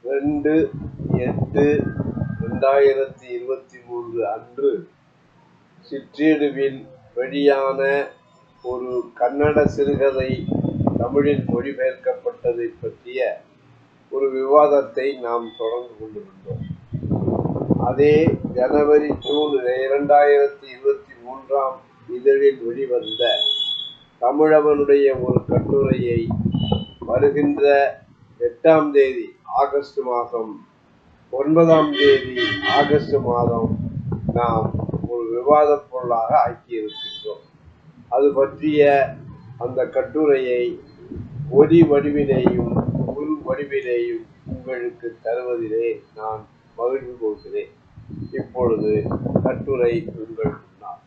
ரெண்டு எட்டு ரெண்டாயிரத்தி இருபத்தி மூன்று அன்று சிற்றேடுவில் வெளியான ஒரு கன்னட சிறுகதை தமிழில் மொழிபெயர்க்கப்பட்டதை பற்றிய ஒரு விவாதத்தை நாம் தொடர்ந்து கொண்டிருந்தோம் அதே ஜனவரி ஜூன் இரண்டாயிரத்தி இருபத்தி மூன்றாம் இதழில் வெளிவந்த தமிழவனுடைய ஒரு கட்டுரையை வருகின்ற எட்டாம் தேதி ஆகஸ்ட் மாதம் ஒன்பதாம் தேதி ஆகஸ்ட் மாதம் நாம் ஒரு விவாதப் பொருளாக ஆக்கியிருக்கின்றோம் அது பற்றிய அந்த கட்டுரையை ஒலி வடிவிலேயும் உள் வடிவிலேயும் உங்களுக்கு தருவதிலே நான் மகிழ்வு கொள்கிறேன் இப்பொழுது கட்டுரை உங்கள் முன்னால்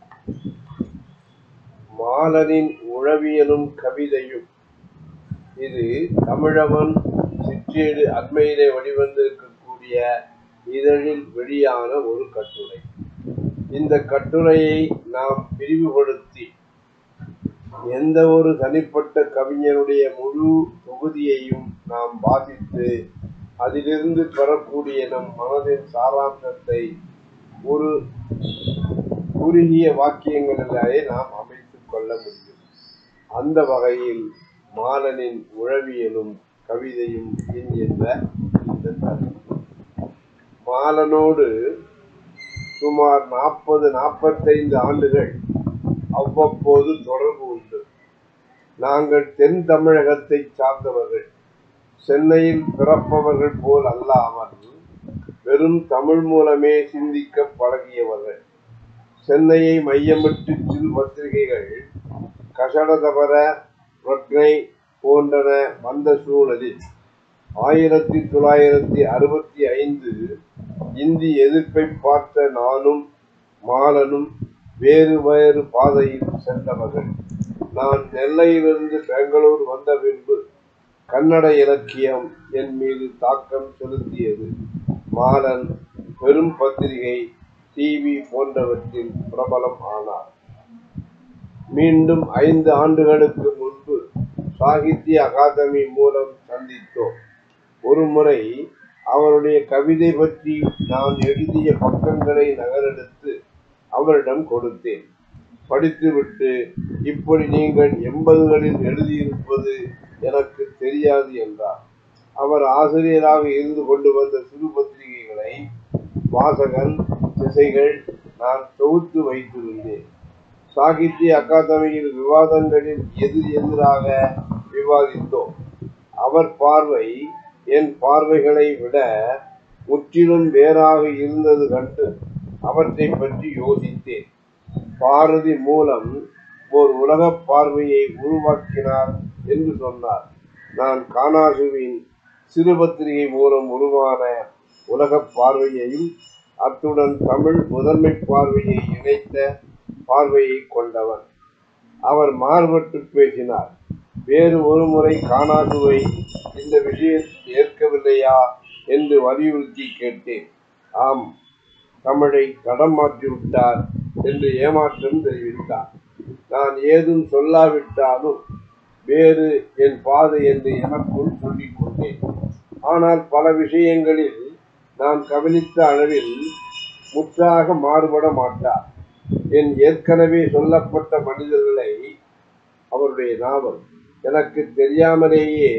மாலனின் உழவியலும் கவிதையும் இது தமிழவன் சிற்றேடு அண்மையிலே வெளிவந்திருக்கக்கூடிய இதழில் வெளியான ஒரு கட்டுரை இந்த கட்டுரையை நாம் பிரிவுபடுத்தி எந்த ஒரு தனிப்பட்ட கவிஞருடைய முழு தொகுதியையும் நாம் வாசித்து அதிலிருந்து பெறக்கூடிய நம் மனதின் சாராம்சத்தை ஒரு குறுகிய வாக்கியங்களிலேயே நாம் அமைத்துக் கொள்ள முடியும் அந்த வகையில் மாலனின் உழவியலும் கவிதையும் என்கின்ற இந்த தலைப்பு மாலனோடு சுமார் நாற்பது நாற்பத்தைந்து ஆண்டுகள் அவ்வப்போது தொடர்பு உண்டு நாங்கள் தென் தமிழகத்தை சார்ந்தவர்கள் சென்னையில் பிறப்பவர்கள் போல் அல்லாமல் வெறும் தமிழ் மூலமே சிந்திக்க பழகியவர்கள் சென்னையை மையமிட்டு சிறு பத்திரிகைகள் கஷடதபர ரொட்னை போன்றன வந்த சூழலில் ஆயிரத்தி தொள்ளாயிரத்தி அறுபத்தி ஐந்து இந்தி எதிர்ப்பை பார்த்த நானும் மாலனும் வேறு வேறு பாதையில் சென்றவர்கள் நான் நெல்லையிலிருந்து பெங்களூர் வந்த பின்பு கன்னட இலக்கியம் என் மீது தாக்கம் செலுத்தியது மாலன் பெரும் பத்திரிகை டிவி போன்றவற்றில் பிரபலம் ஆனார் மீண்டும் ஐந்து ஆண்டுகளுக்கு முன்பு சாகித்ய அகாதமி மூலம் சந்தித்தோம் ஒரு முறை அவருடைய கவிதை பற்றி நான் எழுதிய பக்கங்களை நகலெடுத்து அவரிடம் கொடுத்தேன் படித்துவிட்டு இப்படி நீங்கள் எண்பதுகளில் எழுதியிருப்பது எனக்கு தெரியாது என்றார் அவர் ஆசிரியராக இருந்து கொண்டு வந்த சிறு பத்திரிகைகளை வாசகன் திசைகள் நான் தொகுத்து வைத்திருந்தேன் சாகித்ய அகாதமியில் விவாதங்களில் எதிர் எதிராக விவாதித்தோம் அவர் பார்வை என் பார்வைகளை விட முற்றிலும் வேறாக இருந்தது கண்டு அவற்றை பற்றி யோசித்தேன் பாரதி மூலம் ஓர் உலக பார்வையை உருவாக்கினார் என்று சொன்னார் நான் கானாசுவின் சிறு பத்திரிகை மூலம் உருவான உலக பார்வையையும் அத்துடன் தமிழ் முதன்மை பார்வையை இணைத்த பார்வையை கொண்டவன் அவர் மாறுபட்டு பேசினார் வேறு ஒரு முறை காணாதுவை இந்த விஷயத்தில் ஏற்கவில்லையா என்று வலியுறுத்தி கேட்டேன் ஆம் தமிழை தடம் மாற்றி விட்டார் என்று ஏமாற்றம் தெரிவித்தார் நான் ஏதும் சொல்லாவிட்டாலும் வேறு என் பாதை என்று எனக்குள் சொல்லிக் கொண்டேன் ஆனால் பல விஷயங்களில் நான் கவனித்த அளவில் முற்றாக மாறுபட மாட்டார் என் ஏற்கனவே சொல்லப்பட்ட மனிதர்களை அவருடைய நாவல் எனக்கு தெரியாமலேயே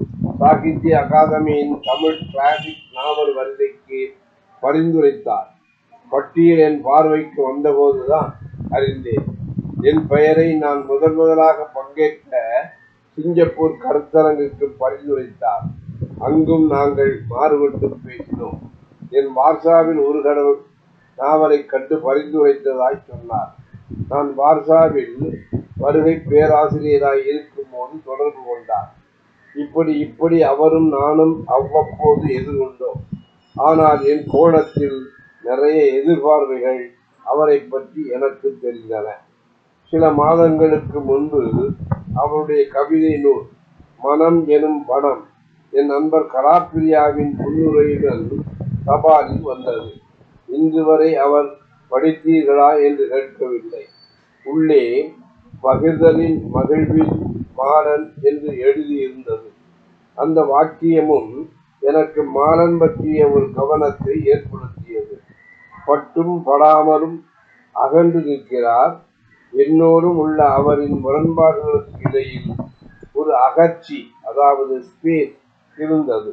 சாகித்ய அகாதமியின் தமிழ் கிளாசிக் நாவல் வரிசைக்கு பரிந்துரைத்தார் பட்டியல் என் பார்வைக்கு வந்தபோதுதான் அறிந்தேன் என் பெயரை நான் முதன் முதலாக பங்கேற்ற சிங்கப்பூர் கருத்தரங்குக்கு பரிந்துரைத்தார் அங்கும் நாங்கள் மாறுபட்டு பேசினோம் என் வார்சாவில் ஒரு கடவுள் நாவலை கண்டு பரிந்துரைத்ததாய் சொன்னார் நான் வார்சாவில் வருகை பேராசிரியராய் இருக்கும்போது தொடர்பு கொண்டார் இப்படி இப்படி அவரும் நானும் அவ்வப்போது எதிர்கொண்டோம் ஆனால் என் கோணத்தில் நிறைய எதிர்பார்வைகள் அவரை பற்றி எனக்கு தெரிந்தன சில மாதங்களுக்கு முன்பு அவருடைய கவிதை நூல் மனம் எனும் பணம் என் நண்பர் கலாப்பிரியாவின் முன்னுரையுடன் தபாலில் வந்தது இன்று வரை அவர் படித்தீர்களா என்று கேட்கவில்லை உள்ளே பகிர்தலின் மகிழ்வில் மாறன் என்று எழுதியிருந்தது அந்த வாக்கியமும் எனக்கு மாலன் பற்றிய ஒரு கவனத்தை ஏற்படுத்தியது பட்டும் படாமலும் அகன்று நிற்கிறார் என்னோடும் உள்ள அவரின் முரண்பாடுகளுக்கு இடையில் ஒரு அகற்சி அதாவது ஸ்பேஸ் இருந்தது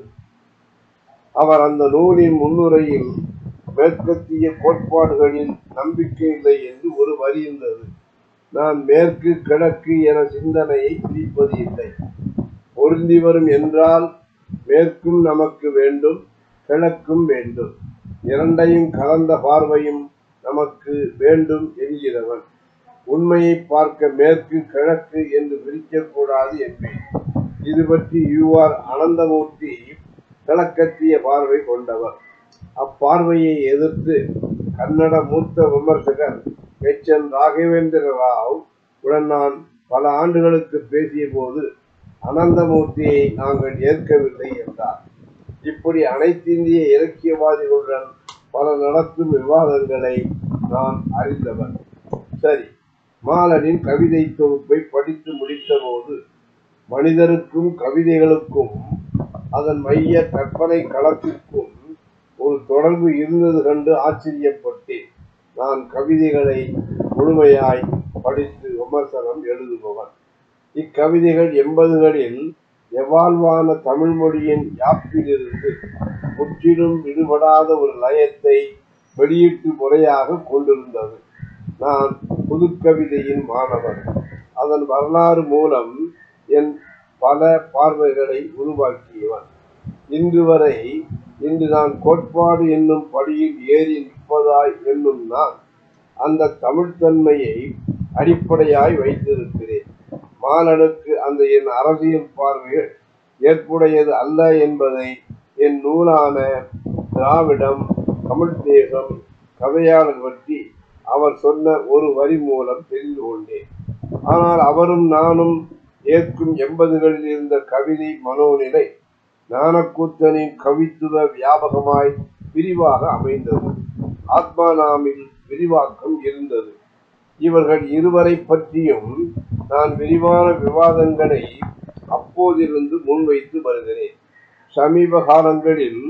அவர் அந்த நூலின் முன்னுரையில் மேற்கத்திய கோட்பாடுகளில் நம்பிக்கை இல்லை என்று ஒரு வரி இருந்தது நான் மேற்கு கிழக்கு என சிந்தனையை பிரிப்பது இல்லை பொருந்தி வரும் என்றால் மேற்கும் நமக்கு வேண்டும் கிழக்கும் வேண்டும் இரண்டையும் கலந்த பார்வையும் நமக்கு வேண்டும் என்கிறவன் உண்மையை பார்க்க மேற்கு கிழக்கு என்று பிரிக்கக்கூடாது என்பேன் இது பற்றி யூஆர் அனந்தமூர்த்தி கிழக்கத்திய பார்வை கொண்டவர் அப்பார்வையை எதிர்த்து கன்னட மூத்த விமர்சகர் எச் என் ராகவேந்திர ராவ் உடன் நான் பல ஆண்டுகளுக்கு பேசிய போது அனந்தமூர்த்தியை நாங்கள் ஏற்கவில்லை என்றார் இப்படி அனைத்திந்திய இலக்கியவாதிகளுடன் பல நடத்தும் விவாதங்களை நான் அறிந்தவன் சரி மாலனின் கவிதை தொகுப்பை படித்து முடித்தபோது மனிதருக்கும் கவிதைகளுக்கும் அதன் மைய கற்பனை களத்திற்கும் ஒரு தொடர்பு இருந்தது கண்டு ஆச்சரியப்பட்டேன் நான் கவிதைகளை முழுமையாய் படித்து விமர்சனம் எழுதுபவன் இக்கவிதைகள் எண்பதுகளில் எவால்வான தமிழ் மொழியின் யாப்பிலிருந்து முற்றிலும் விடுபடாத ஒரு லயத்தை வெளியீட்டு முறையாக கொண்டிருந்தது நான் புதுக்கவிதையின் மாணவன் அதன் வரலாறு மூலம் என் பல பார்வைகளை உருவாக்கியவன் இன்று வரை இன்று நான் கோட்பாடு என்னும் படியில் ஏறி நிற்பதாய் என்னும் நான் அந்த தமிழ்த்தன்மையை அடிப்படையாய் வைத்திருக்கிறேன் மாலனுக்கு அந்த என் அரசியல் பார்வைகள் ஏற்புடையது அல்ல என்பதை என் நூலான திராவிடம் தமிழ் தேசம் கதையாளர் பற்றி அவர் சொன்ன ஒரு வரி மூலம் தெரிந்து கொண்டேன் ஆனால் அவரும் நானும் ஏற்கும் எண்பதுகளில் இருந்த கவிதை மனோநிலை ஞானக்கூத்தனின் கவித்துவ வியாபகமாய் விரிவாக அமைந்தது ஆத்மானாமில் விரிவாக்கம் இருந்தது இவர்கள் இருவரை பற்றியும் நான் விரிவான விவாதங்களை அப்போதிருந்து முன்வைத்து வருகிறேன் சமீப காலங்களில்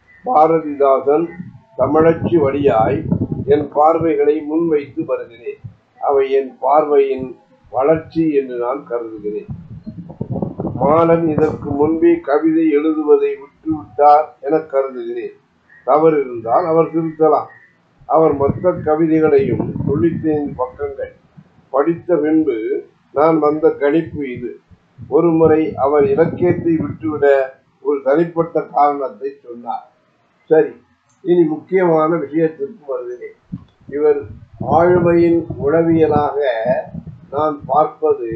பாரதிதாசன் தமிழச்சி வழியாய் என் பார்வைகளை முன்வைத்து வருகிறேன் அவை என் பார்வையின் வளர்ச்சி என்று நான் கருதுகிறேன் மாலன் இதற்கு முன்பே கவிதை எழுதுவதை விட்டுவிட்டார் என கருதுகிறேன் தவறு இருந்தால் அவர் திருத்தலாம் அவர் மொத்த கவிதைகளையும் தொண்ணூத்தி ஐந்து பக்கங்கள் படித்த பின்பு நான் வந்த கணிப்பு இது ஒரு முறை அவர் இலக்கியத்தை விட்டுவிட ஒரு தனிப்பட்ட காரணத்தை சொன்னார் சரி இனி முக்கியமான விஷயத்திற்கு வருகிறேன் இவர் ஆளுமையின் உளவியலாக நான் பார்ப்பது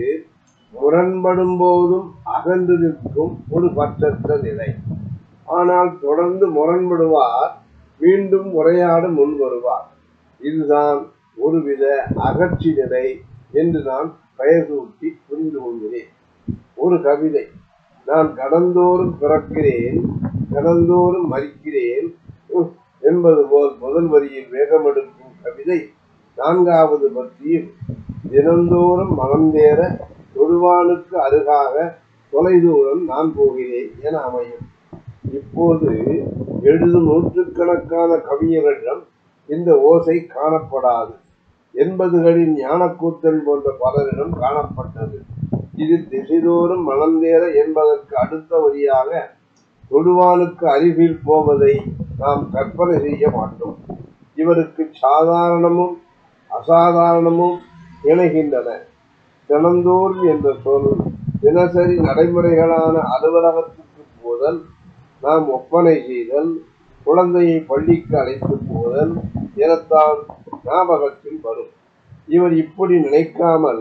முரண்படும் போதும் அகன்று நிற்கும் ஒரு பற்றற்ற நிலை ஆனால் தொடர்ந்து முரண்படுவார் மீண்டும் உரையாட முன் வருவார் இதுதான் ஒருவித அகற்சி நிலை என்று நான் பெயர் சூட்டி புரிந்து கொள்கிறேன் ஒரு கவிதை நான் கடந்தோறும் பிறக்கிறேன் கடந்தோறும் மறிக்கிறேன் உம், என்பது போல் முதல் வரியில் வேகமெடுக்கும் கவிதை நான்காவது பற்றியும் தினந்தோறும் மனம் தேர தொழுவானுக்கு அருகாக தொலைதூரம் நான் போகிறேன் என அமையும் இப்போது எழுதும் நூற்றுக்கணக்கான கவிஞர்களிடம் இந்த ஓசை காணப்படாது எண்பதுகளின் ஞானக்கூத்தன் போன்ற பலரிடம் காணப்பட்டது இது திசைதோறும் மனந்தேற என்பதற்கு அடுத்த வழியாக தொடுவானுக்கு அருகில் போவதை நாம் கற்பனை செய்ய மாட்டோம் இவருக்கு சாதாரணமும் அசாதாரணமும் இணைகின்றன தினந்தோறும் என்ற சொல் தினசரி நடைமுறைகளான அலுவலகத்துக்கு போதல் நாம் ஒப்பனை செய்தல் குழந்தையை பள்ளிக்கு அழைத்து போதல் எனத்தான் ஞாபகத்தில் வரும் இவர் இப்படி நினைக்காமல்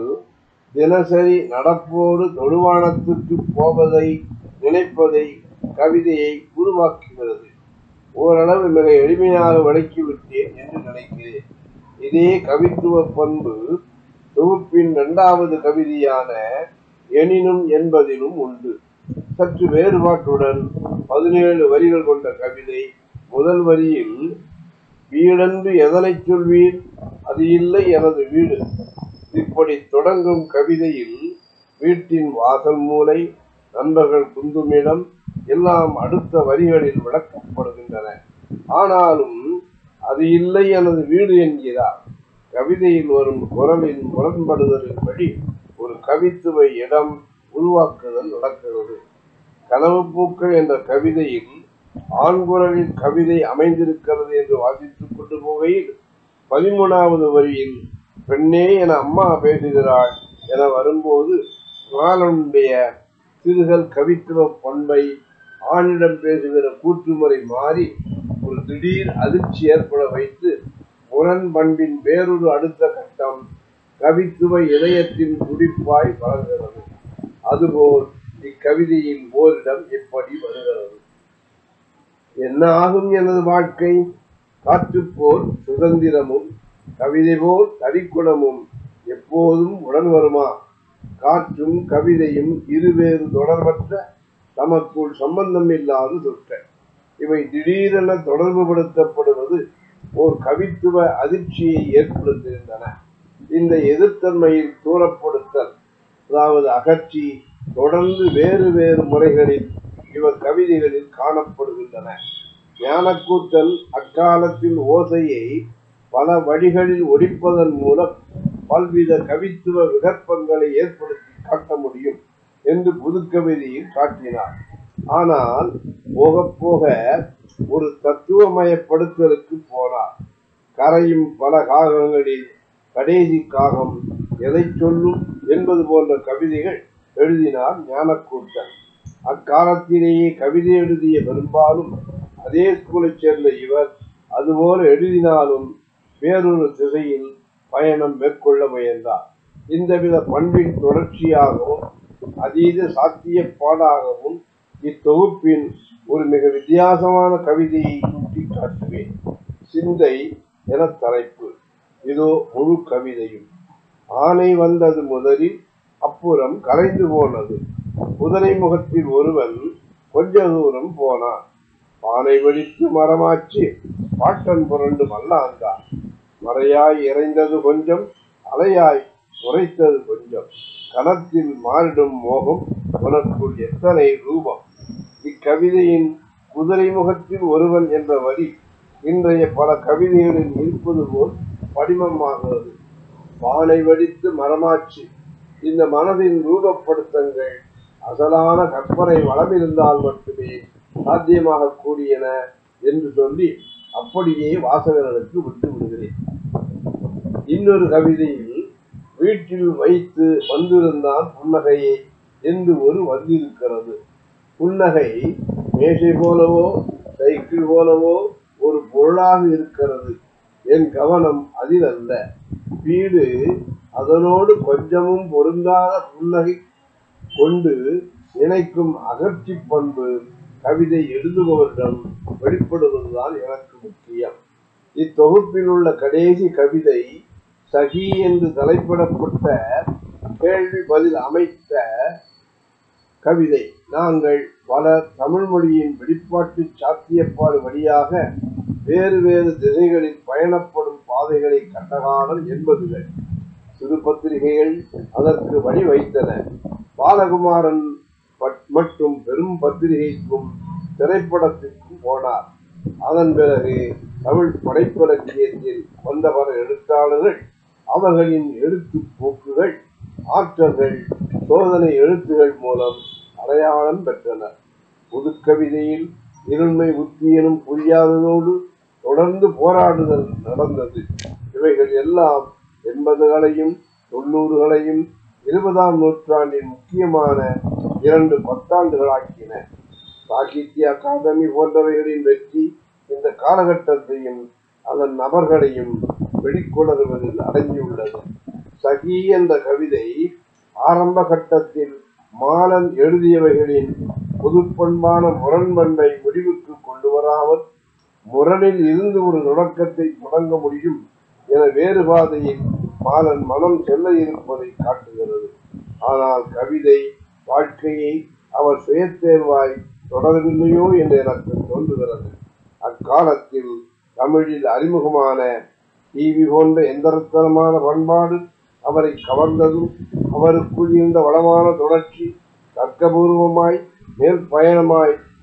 தினசரி நடப்போடு தொழுவானத்துக்கு போவதை நினைப்பதை கவிதையை உருவாக்குகிறது ஓரளவு மிக எளிமையாக விளக்கிவிட்டேன் என்று நினைக்கிறேன் இதே கவித்துவ பண்பு தொகுப்பின் இரண்டாவது கவிதையான எனினும் என்பதிலும் உண்டு சற்று வேறுபாட்டுடன் பதினேழு வரிகள் கொண்ட கவிதை முதல் வரியில் வீடென்று எதனைச் சொல்வீர் அது இல்லை எனது வீடு இப்படி தொடங்கும் கவிதையில் வீட்டின் வாசல் மூலை நண்பர்கள் குந்துமிடம் எல்லாம் அடுத்த வரிகளில் விளக்கப்படுகின்றன ஆனாலும் அது இல்லை எனது வீடு என்கிறார் கவிதையில் வரும் குரலின் முரண்படுதலின்படி ஒரு கவித்துவ இடம் உருவாக்குதல் நடக்கிறது கனவு பூக்கள் என்ற கவிதையில் ஆண்குரலில் கவிதை அமைந்திருக்கிறது என்று வாசித்துக் கொண்டு போகையில் பதிமூணாவது வரியில் பெண்ணே என அம்மா பேசுகிறாள் என வரும்போது மாலனுடைய சிறுகள் கவித்துவ பண்பை ஆணிடம் பேசுகிற கூற்றுமுறை மாறி ஒரு திடீர் அதிர்ச்சி ஏற்பட வைத்து முரண் பண்பின் வேறொரு அடுத்த கட்டம் கவித்துவ இதயத்தின் துடிப்பாய் வளர்கிறது அதுபோல் இக்கவிதையின் ஓரிடம் எப்படி வருகிறது என்ன ஆகும் எனது வாழ்க்கை காற்று போல் சுதந்திரமும் கவிதை போல் தரிக்குணமும் எப்போதும் உடன் வருமா காற்றும் கவிதையும் இருவேறு தொடர்பற்ற தமக்குள் சம்பந்தம் இல்லாத சொற்கள் இவை திடீரென தொடர்புபடுத்தப்படுவது ஓர் கவித்துவ அதிர்ச்சியை ஏற்படுத்துகின்றன இந்த எதிர்த்தன்மையில் தூரப்படுத்தல் அதாவது அகற்றி தொடர்ந்து வேறு வேறு முறைகளில் இவர் கவிதைகளில் காணப்படுகின்றன ஞானக்கூத்தல் அக்காலத்தில் ஓசையை பல வழிகளில் ஒடிப்பதன் மூலம் பல்வித கவித்துவ விகற்பங்களை ஏற்படுத்தி காட்ட முடியும் என்று புதுக்கவிதையில் காட்டினார் ஆனால் போக போக ஒரு தத்துவமயப்படுத்தலுக்கு போனார் கரையும் பல காகங்களில் கடைசி காகம் எதை சொல்லும் என்பது போன்ற கவிதைகள் எழுதினார் ஞானக்கூத்தன் அக்காலத்திலேயே கவிதை எழுதிய பெரும்பாலும் அதே ஸ்கூலைச் சேர்ந்த இவர் அதுபோல எழுதினாலும் வேறொரு திசையில் பயணம் மேற்கொள்ள முயன்றார் இந்தவித பண்பின் தொடர்ச்சியாகவும் அதீத சாத்தியப்பாடாகவும் இத்தொகுப்பின் ஒரு மிக வித்தியாசமான கவிதையை சுட்டி காட்டுவேன் சிந்தை என தலைப்பு இதோ முழு கவிதையும் ஆனை வந்தது முதலில் அப்புறம் கரைந்து போனது குதிரை முகத்தில் ஒருவன் கொஞ்ச தூரம் போனான் பானை வெடித்து மரமாச்சு பாட்டன் புரண்டு மல்லாந்தான் மறையாய் இறைந்தது கொஞ்சம் அலையாய் உரைத்தது கொஞ்சம் கணத்தில் மாறிடும் மோகம் உனக்குள் எத்தனை ரூபம் இக்கவிதையின் குதிரை முகத்தில் ஒருவன் என்ற வரி இன்றைய பல கவிதைகளில் இருப்பது போல் படிமமாகிறது பானை வெடித்து மரமாச்சு இந்த மனதின் ரூபப்படுத்தங்கள் அசலான கற்பனை வளமிருந்தால் மட்டுமே சாத்தியமாக கூடியன என்று சொல்லி அப்படியே வாசகர்களுக்கு விட்டு விடுகிறேன் இன்னொரு கவிதையில் வீட்டில் வைத்து வந்திருந்தான் புன்னகையை என்று ஒரு வந்திருக்கிறது புன்னகை மேசை போலவோ சைக்கிள் போலவோ ஒரு பொருளாக இருக்கிறது என் கவனம் அதில் அல்ல வீடு அதனோடு கொஞ்சமும் பொருந்தாத புன்னகை கொண்டு நினைக்கும் அகர்ச்சி பண்பு கவிதை எழுதுபவரிடம் வெளிப்படுவதுதான் எனக்கு முக்கியம் இத்தொகுப்பில் உள்ள கடைசி கவிதை சகி என்று தலைப்பிடப்பட்ட கேள்வி பதில் அமைத்த கவிதை நாங்கள் பல தமிழ் மொழியின் வெளிப்பாட்டு சாத்தியப்பாடு வழியாக வேறு வேறு திசைகளில் பயணப்படும் பாதைகளை கண்டகாலம் என்பதுகள் சிறு பத்திரிகைகள் அதற்கு வழி வைத்தன பாலகுமாரன் மற்றும் பெரும் பத்திரிகைக்கும் திரைப்படத்திற்கும் போனார் அதன் பிறகு தமிழ் படைப்பிலக்கியத்தில் வந்த பல எழுத்தாளர்கள் அவர்களின் எழுத்து போக்குகள் ஆற்றல்கள் சோதனை எழுத்துகள் மூலம் அடையாளம் பெற்றனர் புதுக்கவிதையில் இருண்மை உத்தி எனும் புரியாததோடு தொடர்ந்து போராடுதல் நடந்தது இவைகள் எல்லாம் எண்பதுகளையும் தொண்ணூறுகளையும் இருபதாம் நூற்றாண்டின் முக்கியமான இரண்டு பத்தாண்டுகளாக்கின சாகித்ய அகாதமி போன்றவைகளின் வெற்றி இந்த காலகட்டத்தையும் அதன் நபர்களையும் வெளிக்கொணர்வதில் அடங்கியுள்ளது சகி என்ற கவிதை ஆரம்ப கட்டத்தில் மாலன் எழுதியவைகளின் பொதுப்பண்பான முரண்பண்பை முடிவுக்கு கொண்டு வராமல் முரணில் இருந்து ஒரு தொடக்கத்தை தொடங்க முடியும் என வேறு பாதையில் மாலன் மனம் செல்ல இருப்பதை காட்டுகிறது ஆனால் கவிதை வாழ்க்கையை அவர் சுயத்தேர்வாய் தொடரவில்லையோ என்று எனக்கு தோன்றுகிறது அக்காலத்தில் தமிழில் அறிமுகமான டிவி போன்ற எந்திரத்தனமான பண்பாடு அவரை கவர்ந்ததும் அவருக்குள் இருந்த வளமான தொடர்ச்சி தர்க்கபூர்வமாய் மேற்பயணமாய்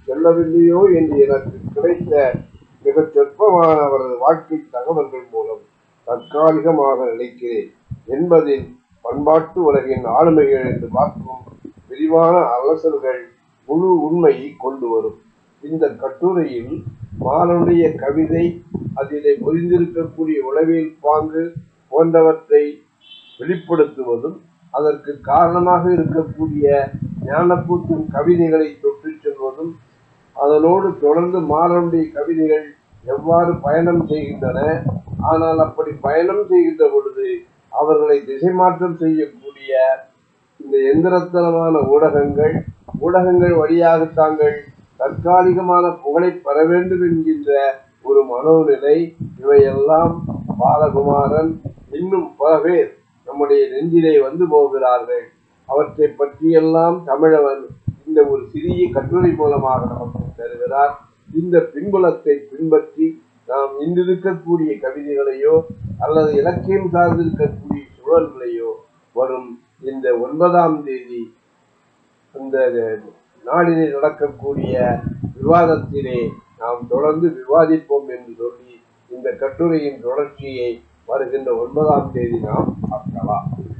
செல்லவில்லையோ என்று எனக்கு கிடைத்த மிகச் சொற்பமான அவரது வாழ்க்கை தகவல்கள் மூலம் தற்காலிகமாக நினைக்கிறேன் என்பதில் பண்பாட்டு உலகின் ஆளுமைகள் என்று பார்க்கும் விரிவான அலசல்கள் முழு உண்மையை கொண்டு வரும் இந்த கட்டுரையில் மாறனுடைய கவிதை அதிலே பொதிந்திருக்கக்கூடிய உளவியல் பாங்கு போன்றவற்றை வெளிப்படுத்துவதும் அதற்கு காரணமாக இருக்கக்கூடிய ஞானப்பூத்தின் கவிதைகளை தொட்டு செல்வதும் அதனோடு தொடர்ந்து மாறனுடைய கவிதைகள் எவ்வாறு பயணம் செய்கின்றன ஆனால் அப்படி பயணம் செய்கின்ற பொழுது அவர்களை திசை மாற்றம் செய்யக்கூடிய இந்த எந்திரத்தனமான ஊடகங்கள் ஊடகங்கள் வழியாக தாங்கள் தற்காலிகமான புகழை பெற வேண்டும் என்கின்ற ஒரு மனோநிலை இவையெல்லாம் பாலகுமாரன் இன்னும் பல பேர் நம்முடைய நெஞ்சிலே வந்து போகிறார்கள் அவற்றை பற்றியெல்லாம் தமிழவன் இந்த ஒரு சிறிய கட்டுரை மூலமாக நமக்கு தருகிறார் இந்த பின்புலத்தை பின்பற்றி நாம் இன்றிருக்கக்கூடிய கவிதைகளையோ அல்லது இலக்கியம் சார்ந்திருக்கக்கூடிய சூழல்களையோ வரும் இந்த ஒன்பதாம் தேதி இந்த நாடிலே நடக்கக்கூடிய விவாதத்திலே நாம் தொடர்ந்து விவாதிப்போம் என்று சொல்லி இந்த கட்டுரையின் தொடர்ச்சியை வருகின்ற ஒன்பதாம் தேதி நாம் பார்க்கலாம்